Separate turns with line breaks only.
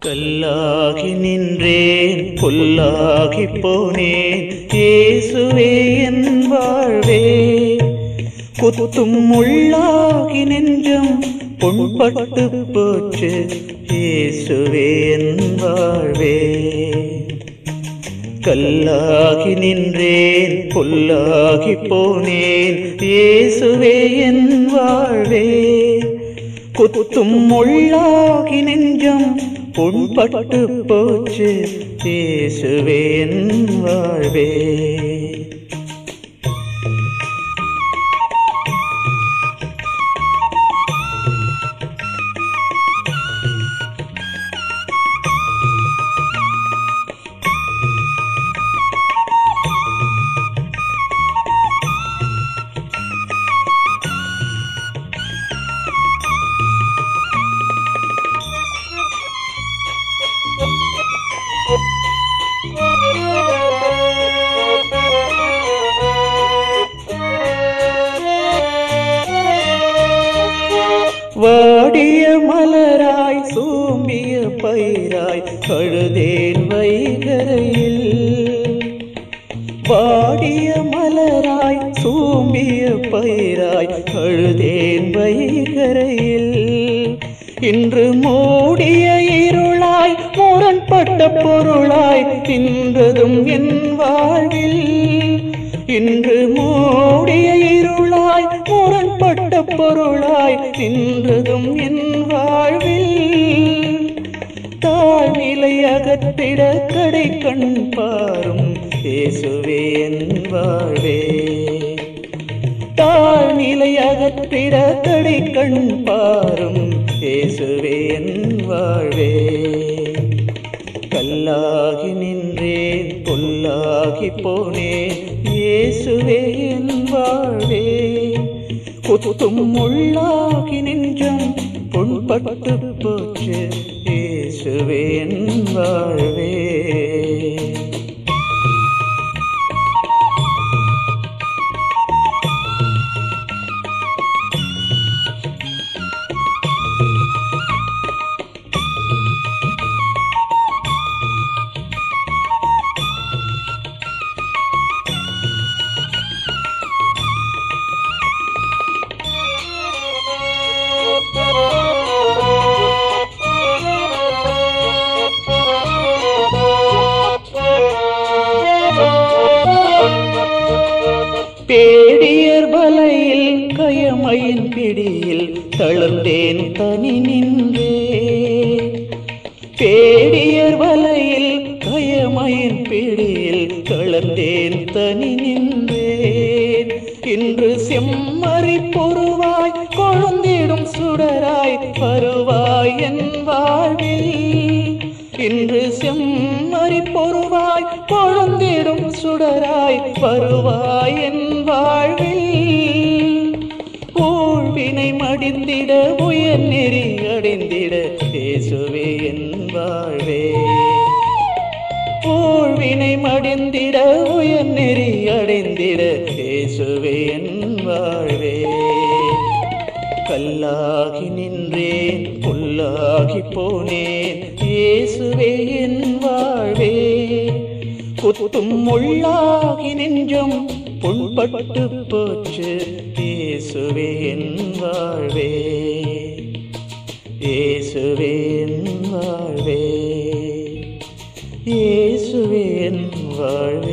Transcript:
கல்லாகி நின்றேன் புல்லாகி போனேன் இயேசுவே என் வாழ்வே குத்தும் முள்ளாகி நெஞ்சம் பொன்பட்டு போச்சு இயேசுவே என் வாழ்வே கல்லாகி நின்றேன் புல்லாகி போனேன் இயேசுவே என் வாழ்வே குத்தும் முள்ளாகி நெஞ்சம் புண்பட்டு போச்சு இயேசுவே என் வாழ்வே வாடிய மலராய் சூம்பிய பயிராய் கழுதேன் வைகரையில் வாடிய மலராய் சூம்பிய பயிராய் கழுதேன் வைகரையில் இன்று மூடிய இருளாய் முரண்பட்ட பொருளாய் நின்றதும் என் வாழ்வில் இன்று மூடிய இருளாய் முரண்பட்ட பொருளாய் நின்றதும் என் வாழ்வில் தாழ்நிலை அகற்றிட கடை கண் பாரும் இயேசுவே என் வாழ்வே தாழ்நிலை அகற்றிட கடை கண் பாரும் இயேசுவே என் வாழ்வே கல்லாகி நின்றேன் பொல்லாகி போனேன் இயேசுவே என் வாழ்வே குத்தும் முள்ளாகி நெஞ்சம் பொன்பட்டு போச்சு இயேசுவே என் வாழ்வே பேடியர் வலையில் கயமையின் பிடியில் தளர்ந்தேன் தனி நின்றே பேடியர் வலையில் கயமையின் பிடியில் தளர்ந்தேன் தனி நின்றேன் இன்று செம்மறி பொருவாய் கொழுந்திடும் சுடராய் வருவாய் என் வாழ்வில் இன்று செம்மறி பொருவாய் கொழுந்திடும் சுடராய் வருவாய் என் வாழ்வில் ஊழ்வினை மடிந்திட உயர் நெறி அடைந்திட பேசுவே என் வாழ்வே ஊழ்வினை மடிந்திட உயர் நெறி அடைந்திட பேசுவே என் வாழ்வே கல்லாகி நின்றேன் புல்லாகி போனேன் இயேசுவே என் வாழ்வே குத்தும் முள்ளாகி நெஞ்சம் புண்பட்டு போச்சு இயேசுவே என் வாழ்வே இயேசுவே என் வாழ்வே இயேசுவே என் வாழ்வே